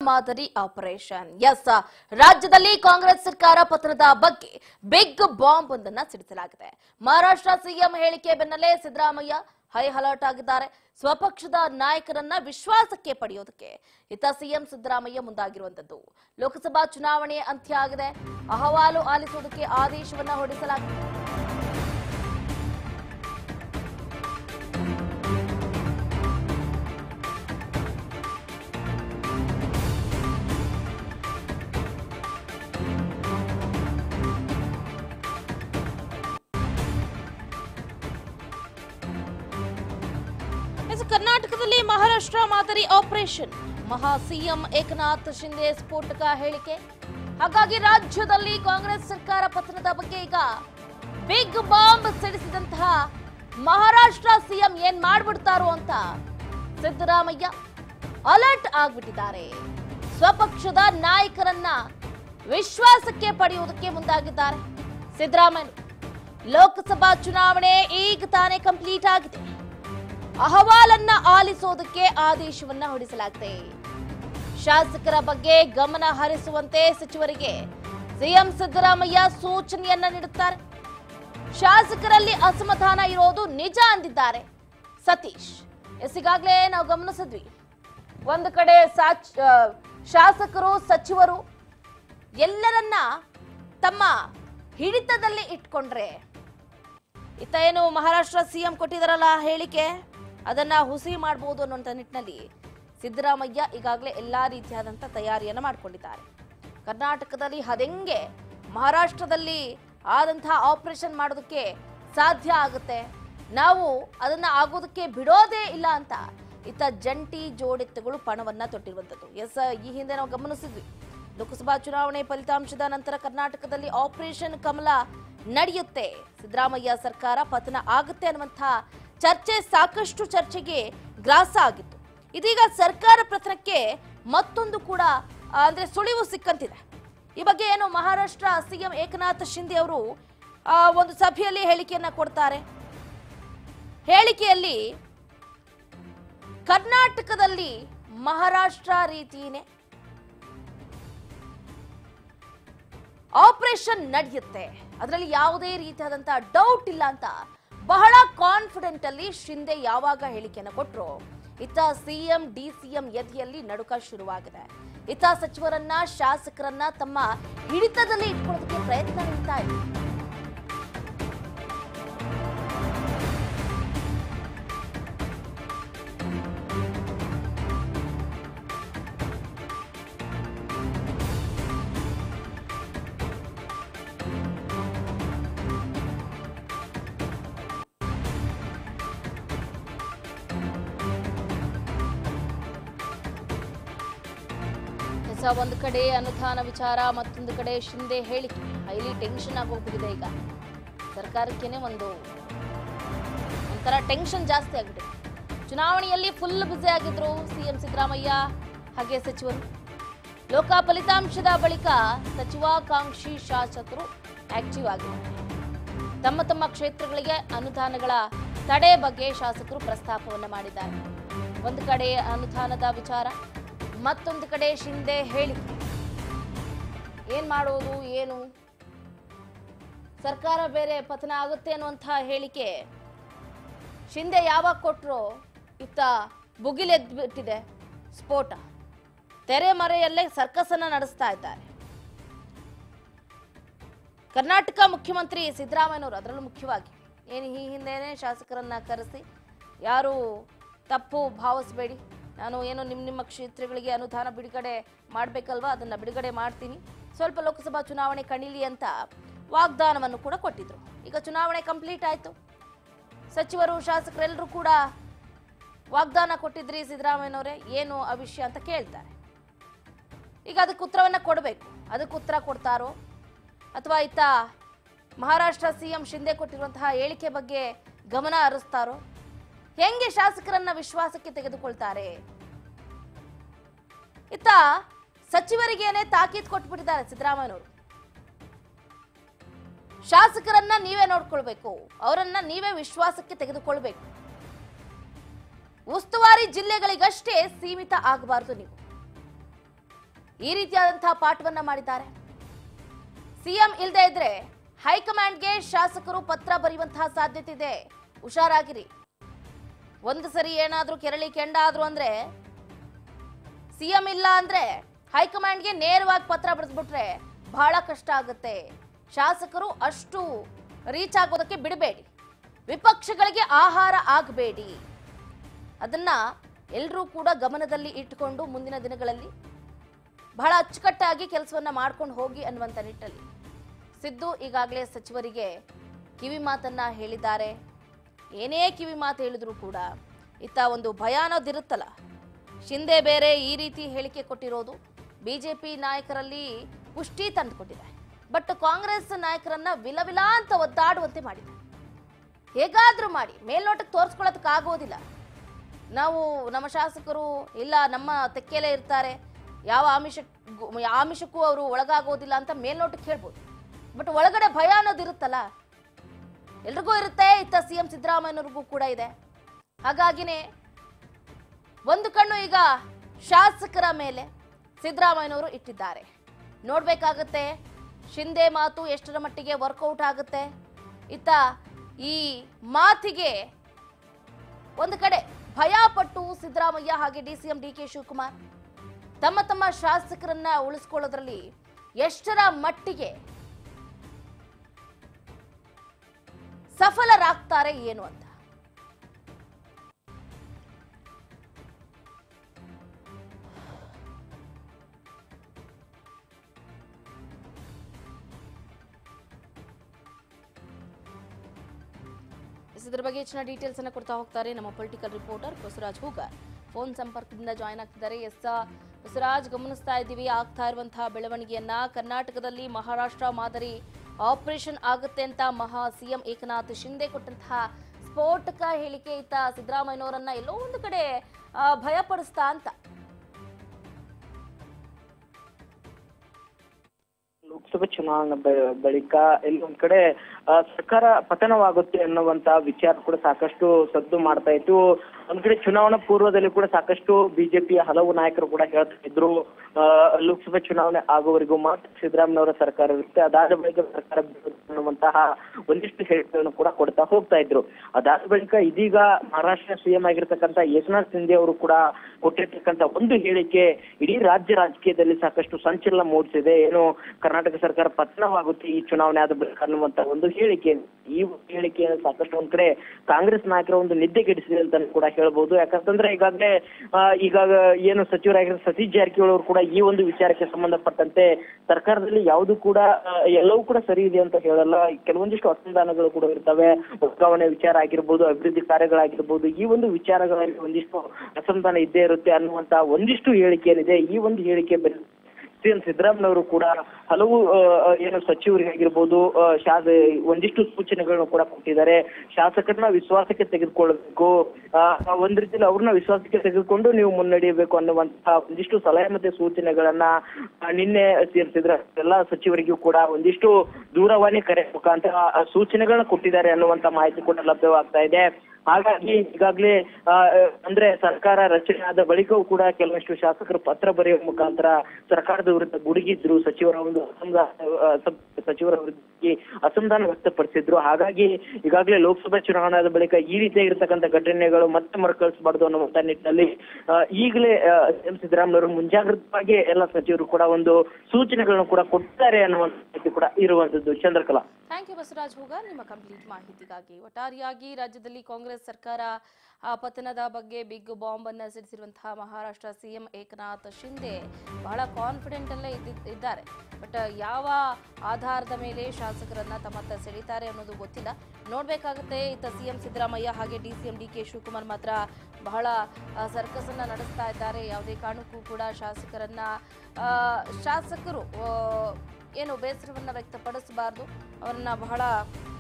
ಮಾದರಿ operation S ರಾಜ್ಯದಲ್ಲಿ ಕಾಂಗ್ರೆಸ್ ಸರ್ಕಾರ ಪತನದ ಬಗ್ಗೆ ಬಿಗ್ ಬಾಂಬ್ ಒಂದನ್ನ ಸಿಡಿಸಲಾಗಿದೆ ಮಹಾರಾಷ್ಟ್ರ ಸಿಎಂ ಹೇಳಿಕೆ ಬೆನ್ನಲ್ಲೇ ಸಿದ್ದರಾಮಯ್ಯ ಹೈ ಅಲರ್ಟ್ ಆಗಿದ್ದಾರೆ ಸ್ವಪಕ್ಷದ ನಾಯಕರನ್ನ ವಿಶ್ವಾಸಕ್ಕೆ ಪಡೆಯೋದಕ್ಕೆ ಇತ್ತ ಸಿಎಂ ಸಿದ್ದರಾಮಯ್ಯ ಮುಂದಾಗಿರುವಂತದ್ದು ಲೋಕಸಭಾ ಚುನಾವಣೆ ಅಂತ್ಯ ಆಗಿದೆ ಅಹವಾಲು ಆಲಿಸುವುದಕ್ಕೆ ಆದೇಶವನ್ನ ಹೊರಡಿಸಲಾಗಿದೆ ಎಸ್ ಕರ್ನಾಟಕದಲ್ಲಿ ಮಹಾರಾಷ್ಟ್ರ ಮಾದರಿ ಆಪರೇಷನ್ ಮಹಾ ಸಿಎಂ ಏಕನಾಥ್ ಶಿಂದೆ ಸ್ಫೋಟಕ ಹೇಳಿಕೆ ಹಾಗಾಗಿ ರಾಜ್ಯದಲ್ಲಿ ಕಾಂಗ್ರೆಸ್ ಸರ್ಕಾರ ಪತನದ ಬಗ್ಗೆ ಈಗ ಬಿಗ್ ಬಾಂಬ್ ಸಿಡಿಸಿದಂತಹ ಮಹಾರಾಷ್ಟ್ರ ಸಿಎಂ ಏನ್ ಮಾಡ್ಬಿಡ್ತಾರೋ ಅಂತ ಸಿದ್ದರಾಮಯ್ಯ ಅಲರ್ಟ್ ಆಗ್ಬಿಟ್ಟಿದ್ದಾರೆ ಸ್ವಪಕ್ಷದ ನಾಯಕರನ್ನ ವಿಶ್ವಾಸಕ್ಕೆ ಪಡೆಯುವುದಕ್ಕೆ ಮುಂದಾಗಿದ್ದಾರೆ ಸಿದ್ದರಾಮಯ್ಯ ಲೋಕಸಭಾ ಚುನಾವಣೆ ಈಗ ತಾನೇ ಕಂಪ್ಲೀಟ್ ಆಗಿದೆ ಅಹವಾಲನ್ನ ಆಲಿಸೋದಕ್ಕೆ ಆದೇಶವನ್ನ ಹೊರಡಿಸಲಾಗಿದೆ ಶಾಸಕರ ಬಗ್ಗೆ ಗಮನ ಹರಿಸುವಂತೆ ಸಚಿವರಿಗೆ ಸಿಎಂ ಸಿದ್ದರಾಮಯ್ಯ ಸೂಚನೆಯನ್ನ ನೀಡುತ್ತಾರೆ ಶಾಸಕರಲ್ಲಿ ಅಸಮಾಧಾನ ಇರೋದು ನಿಜ ಅಂದಿದ್ದಾರೆ ಸತೀಶ್ ಎಸ್ ಈಗಾಗಲೇ ನಾವು ಗಮನಿಸಿದ್ವಿ ಒಂದು ಕಡೆ ಸಾಚ್ ಆ, ಶಾಸಕರು ಸಚಿವರು ಎಲ್ಲರನ್ನ ತಮ್ಮ ಹಿಡಿತದಲ್ಲಿ ಇಟ್ಕೊಂಡ್ರೆ ಇತ್ತ ಏನು ಮಹಾರಾಷ್ಟ್ರ ಸಿಎಂ ಕೊಟ್ಟಿದಾರಲ್ಲ ಹೇಳಿಕೆ ಅದನ್ನ ಹುಸಿ ಮಾಡಬಹುದು ಅನ್ನುವಂಥ ನಿಟ್ಟಿನಲ್ಲಿ ಸಿದ್ದರಾಮಯ್ಯ ಈಗಾಗಲೇ ಎಲ್ಲಾ ರೀತಿಯಾದಂಥ ತಯಾರಿಯನ್ನ ಮಾಡಿಕೊಂಡಿದ್ದಾರೆ ಕರ್ನಾಟಕದಲ್ಲಿ ಅದೆಂಗೆ ಮಹಾರಾಷ್ಟ್ರದಲ್ಲಿ ಆದಂತಹ ಆಪರೇಷನ್ ಮಾಡೋದಕ್ಕೆ ಸಾಧ್ಯ ಆಗುತ್ತೆ ನಾವು ಅದನ್ನ ಆಗೋದಕ್ಕೆ ಬಿಡೋದೇ ಇಲ್ಲ ಅಂತ ಇತ್ತ ಜಂಟಿ ಜೋಡೆತ್ತುಗಳು ಪಣವನ್ನ ತೊಟ್ಟಿರುವಂಥದ್ದು ಎಸ್ ಈ ಹಿಂದೆ ನಾವು ಗಮನಿಸಿದ್ವಿ ಲೋಕಸಭಾ ಚುನಾವಣೆ ಫಲಿತಾಂಶದ ನಂತರ ಕರ್ನಾಟಕದಲ್ಲಿ ಆಪರೇಷನ್ ಕಮಲ ನಡೆಯುತ್ತೆ ಸಿದ್ದರಾಮಯ್ಯ ಸರ್ಕಾರ ಪತನ ಆಗುತ್ತೆ ಅನ್ನುವಂಥ ಚರ್ಚೆ ಸಾಕಷ್ಟು ಚರ್ಚೆಗೆ ಗ್ರಾಸ ಆಗಿತ್ತು ಇದೀಗ ಸರ್ಕಾರ ಪತನಕ್ಕೆ ಮತ್ತೊಂದು ಕೂಡ ಆ, ಅಂದ್ರೆ ಸುಳಿವು ಸಿಕ್ಕಂತಿದೆ ಈ ಬಗ್ಗೆ ಏನು ಮಹಾರಾಷ್ಟ್ರ ಸಿಎಂ ಏಕನಾಥ್ ಶಿಂದೆ ಅವರು ಆ, ಒಂದು ಸಭೆಯಲ್ಲಿ ಹೇಳಿಕೆಯನ್ನ ಕೊಡ್ತಾರೆ ಹೇಳಿಕೆಯಲ್ಲಿ ಕರ್ನಾಟಕದಲ್ಲಿ ಮಹಾರಾಷ್ಟ್ರ ರೀತಿಯೇ ಆಪರೇಷನ್ ನಡೆಯುತ್ತೆ ಅದರಲ್ಲಿ ಯಾವುದೇ ರೀತಿಯಾದಂತಹ ಡೌಟ್ ಇಲ್ಲ ಅಂತ ಬಹಳ ಕಾನ್ಫಿಡೆಂಟ್ ಅಲ್ಲಿ ಶಿಂದೆ ಯಾವಾಗ ಹೇಳಿಕೆಯನ್ನು ಕೊಟ್ರು ಇತ್ತ ಸಿಎಂ ಡಿಸಿಎಂ ಎದೆಯಲ್ಲಿ ನಡುಕ ಶುರುವಾಗಿದೆ ಇತ್ತ ಸಚಿವರನ್ನ ಶಾಸಕರನ್ನ ತಮ್ಮ ಹಿಡಿತದಲ್ಲಿ ಇಟ್ಕೊಳ್ಳೋದಕ್ಕೆ ಪ್ರಯತ್ನ ನಡೀತಾ ಇದೆ ಹೊಸ ಒಂದು ಕಡೆ ಅನುದಾನ ವಿಚಾರ ಮತ್ತೊಂದು ಕಡೆ ಶಿಂದೆ ಹೇಳಿಕೆ ಹೈಲಿ ಟೆನ್ಷನ್ ಆಗೋಗ್ಬಿಟ್ಟಿದೆ ಈಗ ಸರ್ಕಾರಕ್ಕೇನೆ ಒಂದು ಒಂಥರ ಟೆನ್ಷನ್ ಜಾಸ್ತಿ ಆಗ್ಬಿಟ್ಟಿದೆ ಚುನಾವಣೆಯಲ್ಲಿ ಫುಲ್ ಬ್ಯುಸಿ ಆಗಿದ್ರು ಸಿಎಂ ಸಿದ್ದರಾಮಯ್ಯ ಹಾಗೆ ಸಚಿವರು ಲೋಕ ಫಲಿತಾಂಶದ ಬಳಿಕ ಸಚಿವಾಕಾಂಕ್ಷಿ ಶಾಸಕರು ಆಕ್ಟಿವ್ ಆಗಿದ್ದಾರೆ ತಮ್ಮ ತಮ್ಮ ಕ್ಷೇತ್ರಗಳಿಗೆ ಅನುದಾನಗಳ ತಡೆ ಬಗ್ಗೆ ಶಾಸಕರು ಪ್ರಸ್ತಾಪವನ್ನು ಮಾಡಿದ್ದಾರೆ ಒಂದು ಕಡೆ ಅನುದಾನದ ವಿಚಾರ ಮತ್ತೊಂದು ಕಡೆ ಶಿಂದೆ ಹೇಳಿಕೆ ಏನ್ ಮಾಡೋದು ಏನು ಸರ್ಕಾರ ಬೇರೆ ಪತನ ಆಗುತ್ತೆ ಅನ್ನುವಂಥ ಹೇಳಿಕೆ ಶಿಂದೆ ಯಾವಾಗ ಕೊಟ್ಟರು ಇತ್ತ ಬಿಟ್ಟಿದೆ ಸ್ಫೋಟ ತೆರೆ ಮರೆಯಲ್ಲೇ ಸರ್ಕಸ್ ಅನ್ನ ನಡೆಸ್ತಾ ಇದ್ದಾರೆ ಕರ್ನಾಟಕ ಮುಖ್ಯಮಂತ್ರಿ ಸಿದ್ದರಾಮಯ್ಯನವರು ಅದರಲ್ಲೂ ಮುಖ್ಯವಾಗಿ ಏನು ಈ ಹಿಂದೆನೇ ಶಾಸಕರನ್ನ ಕರೆಸಿ ಯಾರು ತಪ್ಪು ಭಾವಿಸಬೇಡಿ ನಾನು ಏನು ನಿಮ್ಮ ನಿಮ್ಮ ಕ್ಷೇತ್ರಗಳಿಗೆ ಅನುದಾನ ಬಿಡುಗಡೆ ಮಾಡಬೇಕಲ್ವಾ ಅದನ್ನ ಬಿಡುಗಡೆ ಮಾಡ್ತೀನಿ ಸ್ವಲ್ಪ ಲೋಕಸಭಾ ಚುನಾವಣೆ ಕಣಿಲಿ ಅಂತ ವಾಗ್ದಾನವನ್ನು ಕೂಡ ಕೊಟ್ಟಿದ್ರು ಈಗ ಚುನಾವಣೆ ಕಂಪ್ಲೀಟ್ ಆಯ್ತು ಸಚಿವರು ಶಾಸಕರೆಲ್ಲರೂ ಕೂಡ ವಾಗ್ದಾನ ಕೊಟ್ಟಿದ್ರಿ ಸಿದ್ದರಾಮಯ್ಯನವರೇ ಏನು ಆ ವಿಷಯ ಅಂತ ಕೇಳ್ತಾರೆ ಈಗ ಅದಕ್ಕೆ ಉತ್ತರವನ್ನ ಕೊಡಬೇಕು ಅದಕ್ಕೆ ಉತ್ತರ ಕೊಡ್ತಾರೋ ಅಥವಾ ಇತ್ತ ಮಹಾರಾಷ್ಟ್ರ ಸಿಎಂ ಶಿಂದೆ ಕೊಟ್ಟಿರುವಂತಹ ಹೇಳಿಕೆ ಬಗ್ಗೆ ಗಮನ ಹರಿಸ್ತಾರೋ ಹೆಂಗೆ ಶಾಸಕರನ್ನ ವಿಶ್ವಾಸಕ್ಕೆ ತೆಗೆದುಕೊಳ್ತಾರೆ ಇತ್ತ ಸಚಿವರಿಗೇನೆ ತಾಕೀತ್ ಕೊಟ್ಬಿಟ್ಟಿದ್ದಾರೆ ಸಿದ್ದರಾಮಯ್ಯನವರು ಶಾಸಕರನ್ನ ನೀವೇ ನೋಡ್ಕೊಳ್ಬೇಕು ಅವರನ್ನ ನೀವೇ ವಿಶ್ವಾಸಕ್ಕೆ ತೆಗೆದುಕೊಳ್ಬೇಕು ಉಸ್ತುವಾರಿ ಜಿಲ್ಲೆಗಳಿಗಷ್ಟೇ ಸೀಮಿತ ಆಗಬಾರದು ನೀವು ಈ ರೀತಿಯಾದಂತಹ ಪಾಠವನ್ನ ಮಾಡಿದ್ದಾರೆ ಸಿಎಂ ಇಲ್ಲದೆ ಇದ್ರೆ ಹೈಕಮಾಂಡ್ಗೆ ಶಾಸಕರು ಪತ್ರ ಬರೆಯುವಂತಹ ಸಾಧ್ಯತೆ ಇದೆ ಹುಷಾರಾಗಿರಿ ಒಂದು ಸರಿ ಏನಾದ್ರೂ ಕೆರಳಿ ಕೆಂಡಾದ್ರು ಅಂದ್ರೆ ಸಿಎಂ ಇಲ್ಲ ಅಂದ್ರೆ ಹೈಕಮಾಂಡ್ಗೆ ನೇರವಾಗಿ ಪತ್ರ ಬರೆದ್ಬಿಟ್ರೆ ಬಹಳ ಕಷ್ಟ ಆಗುತ್ತೆ ಶಾಸಕರು ಅಷ್ಟು ರೀಚ್ ಆಗೋದಕ್ಕೆ ಬಿಡಬೇಡಿ ವಿಪಕ್ಷಗಳಿಗೆ ಆಹಾರ ಆಗಬೇಡಿ ಅದನ್ನ ಎಲ್ಲರೂ ಕೂಡ ಗಮನದಲ್ಲಿ ಇಟ್ಟುಕೊಂಡು ಮುಂದಿನ ದಿನಗಳಲ್ಲಿ ಬಹಳ ಅಚ್ಚುಕಟ್ಟಾಗಿ ಕೆಲಸವನ್ನ ಮಾಡ್ಕೊಂಡು ಹೋಗಿ ಅನ್ನುವಂಥ ನಿಟ್ಟಲ್ಲಿ ಸಿದ್ದು ಈಗಾಗಲೇ ಸಚಿವರಿಗೆ ಕಿವಿ ಮಾತನ್ನ ಹೇಳಿದ್ದಾರೆ ಏನೇ ಕಿವಿ ಮಾತು ಹೇಳಿದ್ರು ಕೂಡ ಇತ್ತ ಒಂದು ಭಯ ಅನ್ನೋದಿರುತ್ತಲ್ಲ ಶಿಂದೆ ಬೇರೆ ಈ ರೀತಿ ಹೇಳಿಕೆ ಕೊಟ್ಟಿರೋದು ಬಿಜೆಪಿ ನಾಯಕರಲ್ಲಿ ಪುಷ್ಟಿ ತಂದುಕೊಟ್ಟಿದೆ ಬಟ್ ಕಾಂಗ್ರೆಸ್ ನಾಯಕರನ್ನ ವಿಲವಿಲ ಅಂತ ಒದ್ದಾಡುವಂತೆ ಮಾಡಿದೆ ಹೇಗಾದ್ರೂ ಮಾಡಿ ಮೇಲ್ನೋಟಕ್ಕೆ ತೋರಿಸ್ಕೊಳ್ಳೋದಕ್ಕೆ ಆಗೋದಿಲ್ಲ ನಾವು ನಮ್ಮ ಶಾಸಕರು ಇಲ್ಲ ನಮ್ಮ ತೆಕ್ಕೆಲೇ ಇರ್ತಾರೆ ಯಾವ ಆಮಿಷ ಆಮಿಷಕ್ಕೂ ಅವರು ಒಳಗಾಗೋದಿಲ್ಲ ಅಂತ ಮೇಲ್ನೋಟಕ್ಕೆ ಹೇಳ್ಬೋದು ಬಟ್ ಒಳಗಡೆ ಭಯ ಅನ್ನೋದಿರುತ್ತಲ್ಲ ಎಲ್ರಿಗೂ ಇರುತ್ತೆ ಇತ್ತ ಸಿ ಎಂ ಸಿದ್ದರಾಮಯ್ಯನವ್ರಿಗೂ ಕೂಡ ಇದೆ ಹಾಗಾಗಿನೇ ಒಂದು ಕಣ್ಣು ಈಗ ಶಾಸಕರ ಮೇಲೆ ಸಿದ್ದರಾಮಯ್ಯನವರು ಇಟ್ಟಿದ್ದಾರೆ ನೋಡ್ಬೇಕಾಗತ್ತೆ ಶಿಂದೆ ಮಾತು ಎಷ್ಟರ ಮಟ್ಟಿಗೆ ವರ್ಕೌಟ್ ಆಗುತ್ತೆ ಇತ್ತ ಈ ಮಾತಿಗೆ ಒಂದು ಕಡೆ ಭಯ ಪಟ್ಟು ಸಿದ್ದರಾಮಯ್ಯ ಹಾಗೆ D C M D K Shivakumar ತಮ್ಮ ತಮ್ಮ ಶಾಸಕರನ್ನ ಉಳಿಸ್ಕೊಳ್ಳೋದ್ರಲ್ಲಿ ಎಷ್ಟರ ಮಟ್ಟಿಗೆ ಸಫಲರಾಗ್ತಾರೆ ಏನು ಅಂತ ಎಸ್, ಇದ್ರ ಬಗ್ಗೆ ಹೆಚ್ಚಿನ ಡೀಟೇಲ್ಸ್ ಅನ್ನ ಕೊಡ್ತಾ ಹೋಗ್ತಾರೆ ನಮ್ಮ political reporter Basavaraj Hoogar phone ಸಂಪರ್ಕದಿಂದ ಜಾಯ್ನ್ ಆಗ್ತಿದ್ದಾರೆ ಎಸ್ ಬಸವರಾಜ್ ಗಮನಿಸ್ತಾ ಇದ್ದೀವಿ ಆಗ್ತಾ ಇರುವಂತಹ ಬೆಳವಣಿಗೆಯನ್ನ ಕರ್ನಾಟಕದಲ್ಲಿ ಮಹಾರಾಷ್ಟ್ರ ಮಾದರಿ ಆಪರೇಷನ್ ಆಗುತ್ತೆ ಅಂತ ಮಹಾ ಸಿಎಂ ಏಕನಾಥ್ ಶಿಂದೆ ಕೊಟ್ಟಂತಹ ಸ್ಫೋಟಕ ಹೇಳಿಕೆ ಇತ್ತ ಸಿದ್ದರಾಮಯ್ಯನವರನ್ನ ಎಲ್ಲೋ ಒಂದು ಕಡೆ ಆ, ಭಯಪಡಿಸ್ತಾ ಅಂತ ಲೋಕಸಭೆ ಚುನಾವಣೆ ಬ- ಬಳಿಕ ಇಲ್ಲಿ ಒಂದ್ ಕಡೆ ಆ, ಸರ್ಕಾರ ಪತನವಾಗುತ್ತೆ ಅನ್ನುವಂತ ವಿಚಾರ ಕೂಡ ಸಾಕಷ್ಟು ಸದ್ದು ಮಾಡ್ತಾ ಇತ್ತು ಒಂದ್ ಕಡೆ ಚುನಾವಣಾ ಪೂರ್ವದಲ್ಲಿ ಕೂಡ ಸಾಕಷ್ಟು ಬಿಜೆಪಿಯ ಹಲವು ನಾಯಕರು ಕೂಡ ಹೇಳ್ತಾ ಇದ್ರು ಆ, ಲೋಕಸಭೆ ಚುನಾವಣೆ ಆಗುವವರೆಗೂ ಮಾತ್ರ ಸಿದ್ದರಾಮಯ್ಯನವರ ಸರ್ಕಾರ ಇರುತ್ತೆ ಅದಾದ ಬಳಿಕ ಸರ್ಕಾರ ಬೀಳುತ್ತೆ ಅನ್ನುವಂತಹ ಒಂದಿಷ್ಟು ಹೇಳಿಕೆಗಳನ್ನು ಕೂಡ ಕೊಡ್ತಾ ಹೋಗ್ತಾ ಇದ್ರು ಅದಾದ ಬಳಿಕ ಇದೀಗ ಮಹಾರಾಷ್ಟ್ರ ಸಿಎಂ ಆಗಿರ್ತಕ್ಕಂಥ ಏಕನಾಥ್ ಶಿಂದೆ ಅವರು ಕೂಡ ಕೊಟ್ಟಿರ್ತಕ್ಕಂಥ ಒಂದು ಹೇಳಿಕೆ ಇಡೀ ರಾಜ್ಯ ರಾಜಕೀಯದಲ್ಲಿ ಸಾಕಷ್ಟು ಸಂಚಲನ ಮೂಡಿಸಿದೆ ಏನು ಕರ್ನಾಟಕ ಸರ್ಕಾರ ಪತನವಾಗುತ್ತೆ ಈ ಚುನಾವಣೆ ಆದ ಬಳಿಕ ಅನ್ನುವಂತ ಒಂದು ಹೇಳಿಕೆ ಈ ಒಂದು ಹೇಳಿಕೆಯನ್ನು ಸಾಕಷ್ಟು ಒಂದ್ ಕಡೆ ಕಾಂಗ್ರೆಸ್ ನಾಯಕರ ಒಂದು ನಿದ್ದೆಗೆಡಿಸಿದೆ ಅಂತ ಕೂಡ ಹೇಳ್ಬೋದು ಯಾಕಂತಂದ್ರೆ ಈಗಾಗಲೇ ಆ, ಈಗಾಗ ಏನು ಸಚಿವರಾಗಿರೋ ಸತೀಶ್ ಜಾರಕಿಹೊಳಿ ಅವರು ಕೂಡ ಈ ಒಂದು ವಿಚಾರಕ್ಕೆ ಸಂಬಂಧಪಟ್ಟಂತೆ ಸರ್ಕಾರದಲ್ಲಿ ಯಾವುದು ಕೂಡ ಆ, ಎಲ್ಲವೂ ಕೂಡ ಸರಿ ಇದೆ ಅಂತ ಹೇಳಲ್ಲ ಕೆಲವೊಂದಿಷ್ಟು ಅಸಮಾಧಾನಗಳು ಕೂಡ ಇರ್ತವೆ ವರ್ಗಾವಣೆ ವಿಚಾರ ಆಗಿರ್ಬೋದು ಅಭಿವೃದ್ಧಿ ಕಾರ್ಯಗಳಾಗಿರ್ಬೋದು ಈ ಒಂದು ವಿಚಾರಗಳಲ್ಲಿ ಒಂದಿಷ್ಟು ಅಸಮಾಧಾನ ಇದ್ದೇ ಇರುತ್ತೆ ಅನ್ನುವಂತ ಒಂದಿಷ್ಟು ಹೇಳಿಕೆ ಏನಿದೆ ಈ ಒಂದು ಹೇಳಿಕೆ ಬರೀ ಸಿಎಂ ಸಿದ್ದರಾಮಯ್ಯವರು ಕೂಡ ಹಲವು ಆ, ಆ, ಏನು ಸಚಿವರಿಗಾಗಿರ್ಬೋದು ಆ, ಶಾಸ ಒಂದಿಷ್ಟು ಸೂಚನೆಗಳನ್ನು ಕೂಡ ಕೊಟ್ಟಿದ್ದಾರೆ ಶಾಸಕರನ್ನ ವಿಶ್ವಾಸಕ್ಕೆ ತೆಗೆದುಕೊಳ್ಳಬೇಕು ಆ, ಒಂದ್ ರೀತಿಯಲ್ಲಿ ಅವ್ರನ್ನ ವಿಶ್ವಾಸಕ್ಕೆ ತೆಗೆದುಕೊಂಡು ನೀವು ಮುನ್ನಡೆಯಬೇಕು ಅನ್ನುವಂತಹ ಒಂದಿಷ್ಟು ಸಲಹೆ ಮತ್ತೆ ಸೂಚನೆಗಳನ್ನ ಆ, ನಿನ್ನೆ ಸಿಎಂ ಸಿದ್ದರಾಮಯ್ಯ ಎಲ್ಲ ಸಚಿವರಿಗೂ ಕೂಡ ಒಂದಿಷ್ಟು ದೂರವಾಣಿ ಕರೆ ಮುಖಾಂತರ ಆ ಸೂಚನೆಗಳನ್ನ ಕೊಟ್ಟಿದ್ದಾರೆ ಅನ್ನುವಂತ ಮಾಹಿತಿ ಕೂಡ ಲಭ್ಯವಾಗ್ತಾ ಇದೆ ಹಾಗಾಗಿ ಈಗಾಗಲೇ ಆ, ಅಂದ್ರೆ ಸರ್ಕಾರ ರಚನೆ ಆದ ಬಳಿಕವೂ ಕೂಡ ಕೆಲವಷ್ಟು ಶಾಸಕರು ಪತ್ರ ಬರೆಯುವ ಮುಖಾಂತರ ಸರ್ಕಾರದ ವಿರುದ್ಧ ಗುಡುಗಿದ್ರು ಸಚಿವರ ಒಂದು ಅಸಮಾಧಾನ ಆ, ಸಬ್- ಸಚಿವರ ವಿರುದ್ಧ ಅಸಮಾಧಾನ ವ್ಯಕ್ತಪಡಿಸಿದ್ರು ಹಾಗಾಗಿ ಈಗಾಗಲೇ ಲೋಕಸಭಾ ಚುನಾವಣೆ ಆದ ಬಳಿಕ ಈ ರೀತಿಯಾಗಿರ್ತಕ್ಕಂಥ ಘಟನೆಗಳು ಮತ್ತೆ ಮರುಕಳಿಸಬಾರ್ದು ಅನ್ನುವಂತ ನಿಟ್ಟಿನಲ್ಲಿ ಆ, ಈಗಲೇ ಎಂ ಸಿದ್ದರಾಮಯ್ಯವರು ಮುಂಜಾಗ್ರತವಾಗಿ ಎಲ್ಲ ಸಚಿವರು ಕೂಡ ಒಂದು ಸೂಚನೆಗಳನ್ನು ಕೂಡ ಕೊಟ್ಟಿದ್ದಾರೆ ಅನ್ನುವಂತ ಮಾಹಿತಿ ಕೂಡ ಇರುವಂತದ್ದು ಚಂದ್ರಕಲಾ ಥ್ಯಾಂಕ್ ಯು ಬಸವರಾಜ್ ಹೂಗಾರ್ ನಿಮ್ಮ ಕಂಪ್ಲೀಟ್ ಮಾಹಿತಿಗಾಗಿ ಒಟ್ಟಾರೆಯಾಗಿ ರಾಜ್ಯದಲ್ಲಿ ಕಾಂಗ್ರೆಸ್ ಸರ್ಕಾರ ಆ, ಪತನದ ಬಗ್ಗೆ ಬಿಗ್ ಬಾಂಬ್ ಅನ್ನ ಸಿಡಿಸಿರುವಂತಹ ಮಹಾರಾಷ್ಟ್ರ ಸಿಎಂ ಏಕನಾಥ್ ಶಿಂದೆ ಬಹಳ ಕಾನ್ಫಿಡೆಂಟ್ ಅಲ್ಲೇ ಇದ್ದಿ- ಇದ್ದಾರೆ ಬಟ್ ಯಾವ ಆಧಾರದ ಮೇಲೆ ಶಾಸಕರನ್ನ ತಮ್ಮತ್ತ ಸೆಳೀತಾರೆ ಅನ್ನೋದು ಗೊತ್ತಿಲ್ಲ ನೋಡ್ಬೇಕಾಗುತ್ತೆ ಇತ್ತ ಸಿಎಂ ಸಿದ್ದರಾಮಯ್ಯ ಹಾಗೆ D C M D K Shivakumar ಮಾತ್ರ ಬಹಳ ಸರ್ಕಸ್ ಅನ್ನ ನಡೆಸ್ತಾ ಇದ್ದಾರೆ ಯಾವುದೇ ಕಾರಣಕ್ಕೂ ಕೂಡ ಶಾಸಕರನ್ನ ಆ, ಶಾಸಕರು ಆ, ಏನು ಬೇಸರವನ್ನ ವ್ಯಕ್ತಪಡಿಸಬಾರ್ದು ಅವರನ್ನ ಬಹಳ